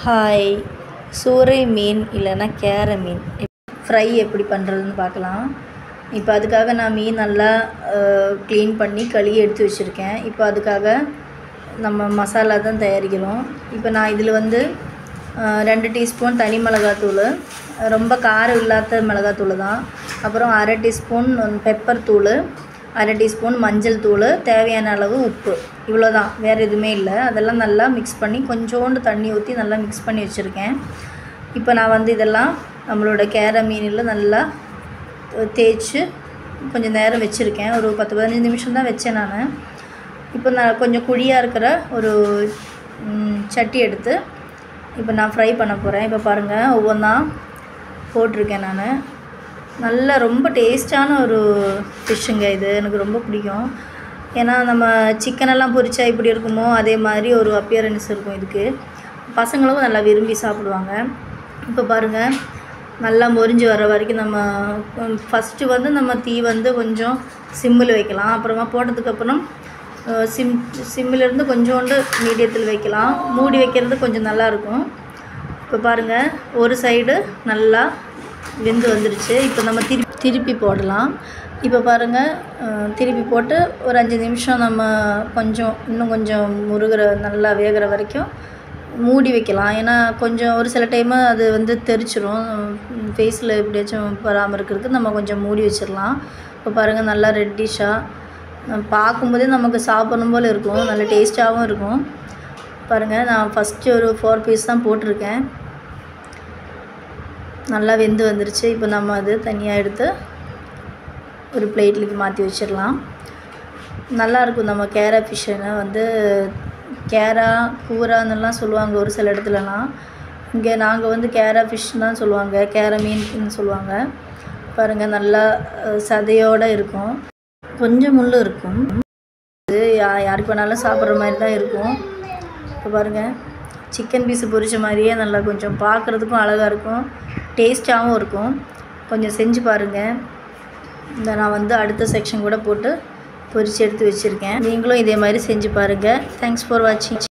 hi சூறை மீன் இல்லைன்னா கேரை மீன் fry எப்படி பண்ணுறதுன்னு பார்க்கலாம் இப்போ அதுக்காக நான் மீன் நல்லா க்ளீன் பண்ணி கழுவி எடுத்து வச்சுருக்கேன் இப்போ அதுக்காக நம்ம மசாலா தான் தயாரிக்கிறோம் இப்போ நான் இதில் வந்து அஹ், ரெண்டு டீஸ்பூன் தனி மிளகாத்தூள் ரொம்ப காரம் இல்லாத மிளகாத்தூள் தான் அப்புறம் அரை டீஸ்பூன் பெப்பர் தூள் அரை டீஸ்பூன் மஞ்சள் தூள் தேவையான அளவு உப்பு இவ்வளோ தான் வேறு எதுவுமே இல்லை அதெல்லாம் நல்லா மிக்ஸ் பண்ணி கொஞ்சோண்டு தண்ணி ஊற்றி நல்லா மிக்ஸ் பண்ணி வச்சுருக்கேன் இப்போ நான் வந்து இதெல்லாம் நம்மளோட கேர மீனில் நல்லா தேய்ச்சி கொஞ்சம் நேரம் வச்சுருக்கேன் ஒரு பத்து பதினஞ்சு நிமிஷம் தான் வச்சேன் நான் இப்போ நான் கொஞ்சம் குழியாக இருக்கிற ஒரு ம், சட்டி எடுத்து இப்போ நான் ஃப்ரை பண்ண போகிறேன் இப்போ பாருங்கள் ஒவ்வொன்றா போட்டிருக்கேன் நான் நல்ல ரொம்ப டேஸ்டான ஒரு ஃபிஷ்ஷுங்க இது எனக்கு ரொம்ப பிடிக்கும் ஏன்னா நம்ம சிக்கனெல்லாம் பொரிச்சா எப்படி இருக்குமோ அதே மாதிரி ஒரு அப்பியரன்ஸ் இருக்கும் இதுக்கு பசங்களும் நல்லா விரும்பி சாப்பிடுவாங்க இப்போ பாருங்கள் நல்லா மொரிஞ்சு வர வரைக்கும் நம்ம ஃபஸ்ட்டு வந்து நம்ம தீ வந்து கொஞ்சம் சிம்மில் வைக்கலாம் அப்புறமா போட்டதுக்கப்புறம் அஹ், சிம் சிம்மிலேருந்து கொஞ்சோண்டு மீடியத்தில் வைக்கலாம் மூடி வைக்கிறது கொஞ்சம் நல்லாயிருக்கும் இப்போ பாருங்கள் ஒரு சைடு நல்லா வெந்து வந்துருச்சு இப்போ நம்ம திருப்பி திருப்பி போடலாம் இப்போ பாருங்கள் அஹ், திருப்பி போட்டு ஒரு அஞ்சு நிமிஷம் நம்ம கொஞ்சம் இன்னும் கொஞ்சம் முருகிற நல்லா வேகிற வரைக்கும் மூடி வைக்கலாம் ஏன்னா கொஞ்சம் ஒரு சில டைமு அது வந்து தெரிச்சிரும் ஃபேஸில் எப்படியாச்சும் வராமல் இருக்கிறதுக்கு நம்ம கொஞ்சம் மூடி வச்சிடலாம் இப்போ பாருங்கள் நல்லா ரெட்டிஷாக பார்க்கும்போதே நமக்கு சாப்பிடணும் போல் இருக்கும் நல்ல டேஸ்ட்டாகவும் இருக்கும் பாருங்கள் நான் ஃபஸ்ட்டு ஒரு ஃபோர் பீஸ் தான் போட்டிருக்கேன் நல்லா வெந்து வந்துருச்சு இப்போ நம்ம அது தனியாக எடுத்து ஒரு பிளேட்லுக்கு மாற்றி வச்சிடலாம் நல்லாயிருக்கும் நம்ம கேரா ஃபிஷ்ஷுன்னு வந்து கேரா கூரான்னெல்லாம் சொல்லுவாங்க ஒரு சில இடத்துலலாம் இங்கே நாங்கள் வந்து கேரா ஃபிஷ் தான் சொல்லுவாங்க கேரா மீன் சொல்லுவாங்க பாருங்கள் நல்லா அஹ், சதையோடு இருக்கும் கொஞ்சம் முள் இருக்கும் இது யா யாருக்கு வேணாலும் சாப்பிட்ற மாதிரி தான் இருக்கும் இப்போ பாருங்கள் சிக்கன் பீஸு பொரிச்ச மாதிரியே நல்லா கொஞ்சம் பார்க்குறதுக்கும் அழகாக இருக்கும் டேஸ்ட்டாகவும் இருக்கும் கொஞ்சம் செஞ்சு பாருங்கள் இந்த நான் வந்து அடுத்த செக்ஷன் கூட போட்டு பொரிச்சு எடுத்து வச்சுருக்கேன் நீங்களும் இதே மாதிரி செஞ்சு பாருங்கள் தேங்க்ஸ் ஃபார் வாட்சிங்